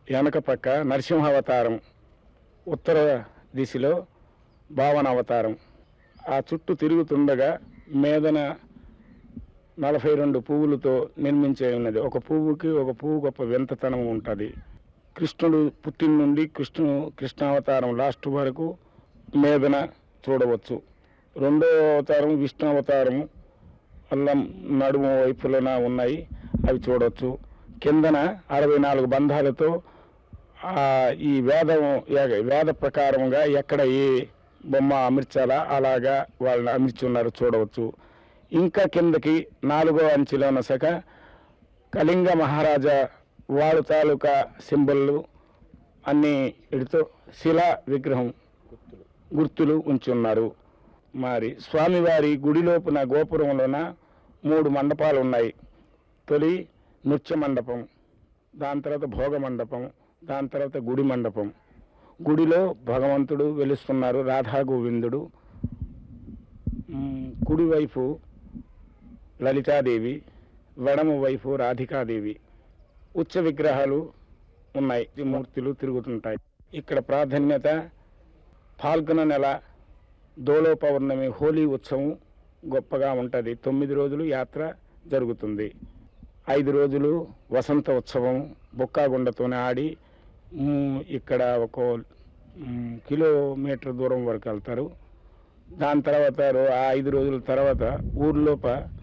వెనక పక్క నరసింహావతారం ఉత్తర దిశలో భావన అవతారం ఆ చుట్టూ తిరుగుతుండగా మేదన నలభై రెండు పువ్వులతో నిర్మించే ఉన్నది ఒక పువ్వుకి ఒక పువ్వు గొప్ప వింతతనం ఉంటుంది కృష్ణుడు పుట్టిన నుండి కృష్ణుడు కృష్ణావతారం లాస్ట్ వరకు మేదన చూడవచ్చు రెండో అవతారం విష్ణు అవతారం వల్ల నడుము వైపులన ఉన్నాయి అవి చూడవచ్చు కిందన అరవై నాలుగు బంధాలతో ఆ ఈ వేదం ఎ- వేద ప్రకారంగా ఎక్కడ ఏ బొమ్మ అమర్చాలా అలాగా వాళ్ళని అమర్చి ఉన్నారు చూడవచ్చు ఇంకా కిందకి నాలుగో అంచెలో ఉన్న శాఖ కళింగ మహారాజా వాడు తాలూకా సింబళ్ళు అన్ని ఇడితో శిలా విగ్రహం గుర్తులు ఉంచి ఉన్నారు మరి స్వామివారి గుడి లోపున గోపురంలోన మూడు మండపాలు ఉన్నాయి తొలి నృత్య మండపం దాని తర్వాత భోగ మండపం దాని తర్వాత గుడి మండపం గుడిలో భగవంతుడు వెలుస్తున్నారు రాధా గోవిందుడు మ్, కుడివైపు లలితాదేవి వడమ వైపు రాధికాదేవి ఉచ్చ విగ్రహాలు ఉన్నాయి ఈ మూర్తులు తిరుగుతుంటాయి ఇక్కడ ప్రాధాన్యత పాల్గొన నెల దోలో పౌర్ణమి హోలీ ఉత్సవం గొప్పగా ఉంటుంది తొమ్మిది రోజులు యాత్ర జరుగుతుంది ఐదు రోజులు వసంత ఉత్సవం బొక్కాగుండతోనే ఆడి మ్, ఇక్కడ ఒక మ్, కిలోమీటర్ దూరం వరకు వెళ్తారు దాని తర్వాత రో- ఆ ఐదు రోజుల తర్వాత ఊర్లోప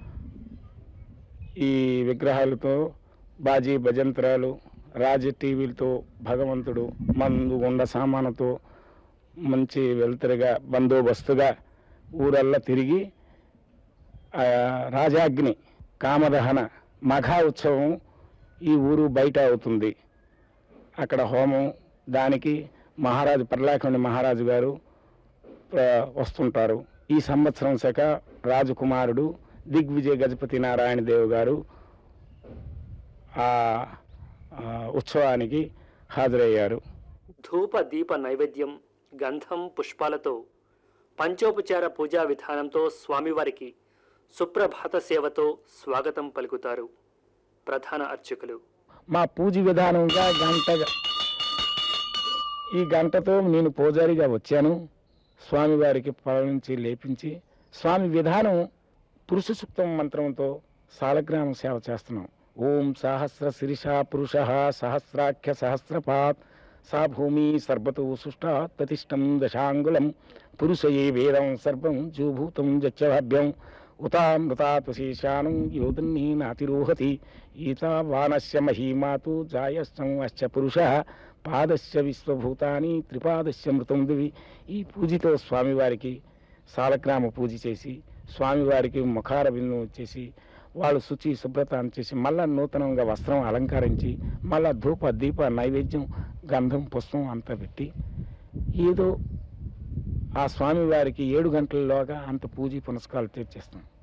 ఈ విగ్రహాలతో బాజీ భజంత్రాలు రాజ టీవీలతో భగవంతుడు మందు గుండ సామానుతో మంచి వెలుతురుగా బందోబస్తుగా ఊరల్లా తిరిగి ఆ రాజాగ్ని కామదహన మఘా ఉత్సవం ఈ ఊరు బయట అవుతుంది అక్కడ హోమం దానికి మహారాజు పర్లాకండి మహారాజు గారు ఆ, వస్తుంటారు ఈ సంవత్సరం శాఖ రాజకుమారుడు దిగ్విజయ గజపతి నారాయణ దేవ్ గారు ఆ ఆ, ఉత్సవానికి హాజరయ్యారు ధూప దీప నైవేద్యం గంధం పుష్పాలతో పంచోపచార పూజా విధానంతో స్వామివారికి సుప్రభాత సేవతో స్వాగతం పలుకుతారు ప్రధాన అర్చకులు మా పూజ విధానంగా గంట ఈ గంటతో నేను పూజారిగా వచ్చాను స్వామివారికి పలవించి లేపించి స్వామి విధానం పురుష సూక్తం మంత్రంతో సాలగ్రామ సేవ చేస్తున్నాం ఓం సహస్ర శిరిష పురుష సహస్రాఖ్య సహస్రపాత్ సా భూమి సర్వతో సుష్టా ప్రతిష్టం దశాంగులం పురుషయే వేదం సర్వం జూభూతం జచ్చభ్యం ఉతామృతాత్వశేషానం యోధన్నీ నాతిరోహతి ఈతావానస్య మహీమాతు జాయస్సం అశ్చ పురుష పాదస్య విశ్వభూతాని త్రిపాదస్య మృతం దివి ఈ పూజతో స్వామివారికి సాలగ్రామ పూజ చేసి స్వామివారికి ముఖార బిందు చేసి వాళ్ళు శుచి శుభ్రత చేసి మళ్ళా నూతనంగా వస్త్రం అలంకరించి మళ్ళా ధూప దీప నైవేద్యం గంధం పుష్పం అంతా పెట్టి ఏదో ఆ స్వామివారికి ఏడు గంటలలోగా అంత పూజ పునస్కారాలు తీర్చేస్తాం